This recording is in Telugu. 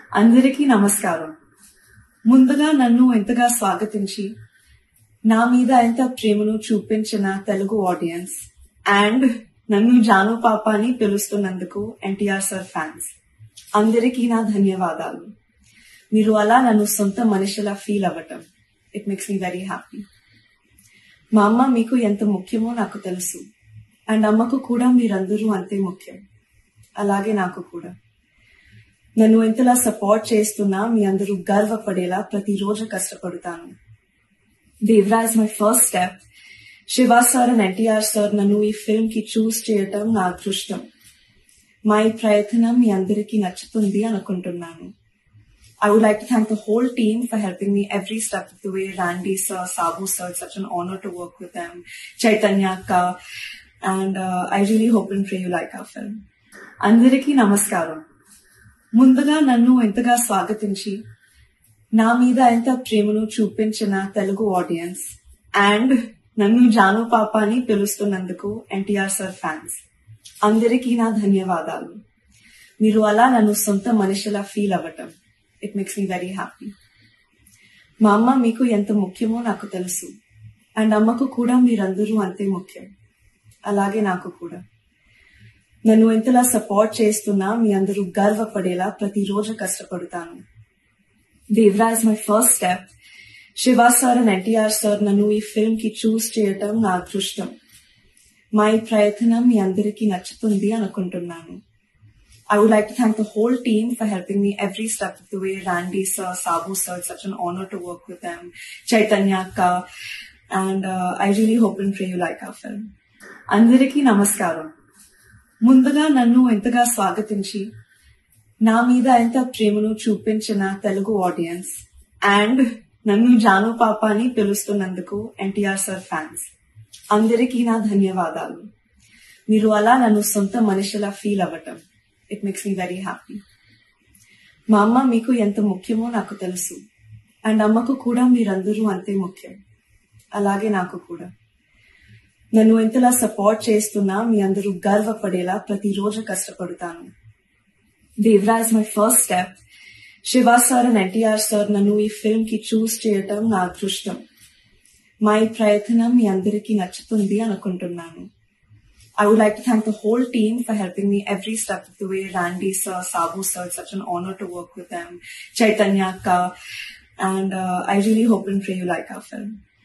అందరికీ నమస్కారం ముందుగా నన్ను ఎంతగా స్వాగతించి నా మీద ఎంత ప్రేమను చూపించిన తెలుగు ఆడియన్స్ అండ్ నన్ను జాను పాప అని పిలుస్తున్నందుకు ఎన్టీఆర్ సార్ ఫ్యాన్స్ అందరికీ నా ధన్యవాదాలు మీరు అలా నన్ను సొంత మనిషిలా ఫీల్ అవ్వటం it makes me very happy మా అమ్మ మీకు ఎంత ముఖ్యమో నాకు తెలుసు అండ్ అమ్మకు కూడా మీరందరూ అంతే ముఖ్యం అలాగే నాకు కూడా నన్ను ఎంతలా సపోర్ట్ చేస్తున్నా మీ అందరూ గర్వపడేలా ప్రతిరోజు కష్టపడతాను Devaraj my first step Shiva sir and NTR sir నన్ను ఈ ఫిల్మ్ కి చూస్ చేయటం నా అదృష్టం మా ఈ ప్రయత్నం మీ అందరికీ నచ్చుతుంది అనుకుంటున్నాను I would like to thank the whole team for helping me every step of the way. Randy sir, Sabu sir, it's such an honor to work with them. Chaitanya Akka, and uh, I really hope and pray you like our film. అందరికీ నమస్కారం ముందుగా నన్ను ఎంతగా స్వాగతించి నా మీద ఎంత ప్రేమను చూపించిన తెలుగు ఆడియన్స్ అండ్ నన్ను జాను పాప అని పిలుస్తున్నందుకు ఎన్టీఆర్ సార్ ఫ్యాన్స్ అందరికీ నా ధన్యవాదాలు మీరు అలా నన్ను సొంత మనిషిలా ఫీల్ అవ్వటం it makes me very happy మా అమ్మ మీకు ఎంత ముఖ్యమో నాకు తెలుసు అండ్ అమ్మకు కూడా మీరందరూ అంతే ముఖ్యం అలాగే నాకు కూడా నన్ను ఎంతలా సపోర్ట్ చేస్తున్నా మీ అందరూ గర్వపడేలా ప్రతిరోజు కష్టపడతాను Devaraj my first step Shiva sir and NTR sir నన్ను ఈ ఫిల్మ్ కి చూస్ చేయటం నా అదృష్టం మా ఈ ప్రయత్నం మీ అందరికీ నచ్చుతుంది అనుకుంటున్నాను I would like to thank the whole team for helping me every step of the way. Randy sir, Sabu sir, it's such an honor to work with them. Chaitanya Akka, and uh, I really hope and pray you like our film. అందరికీ నమస్కారం ముందుగా నన్ను ఎంతగా స్వాగతించి నా మీద ఎంత ప్రేమను చూపించిన తెలుగు ఆడియన్స్ అండ్ నన్ను జాను పాప అని పిలుస్తున్నందుకు ఎన్టీఆర్ సార్ ఫ్యాన్స్ అందరికీ నా ధన్యవాదాలు మీరు అలా నన్ను సొంత మనిషిలా ఫీల్ అవ్వటం it makes me very happy మా అమ్మ మీకు ఎంత ముఖ్యమో నాకు తెలుసు అండ్ అమ్మకు కూడా మీరందరూ అంతే ముఖ్యం అలాగే నాకు కూడా నన్ను ఎంతలా సపోర్ట్ చేస్తున్నా మీ అందరూ గర్వపడేలా ప్రతిరోజు కష్టపడతాను Devaraj my first step Shiva sir and NTR sir నన్ను ఈ ఫిల్మ్ కి చూస్ చేయటం నా అదృష్టం మా ఈ ప్రయత్నం మీ అందరికీ నచ్చుతుంది అనుకుంటున్నాను I would like to thank the whole team for helping me every step of the way. Randy sir, Sabu sir, it's such an honor to work with them. Chaitanya Akka, and uh, I really hope and pray you like our film.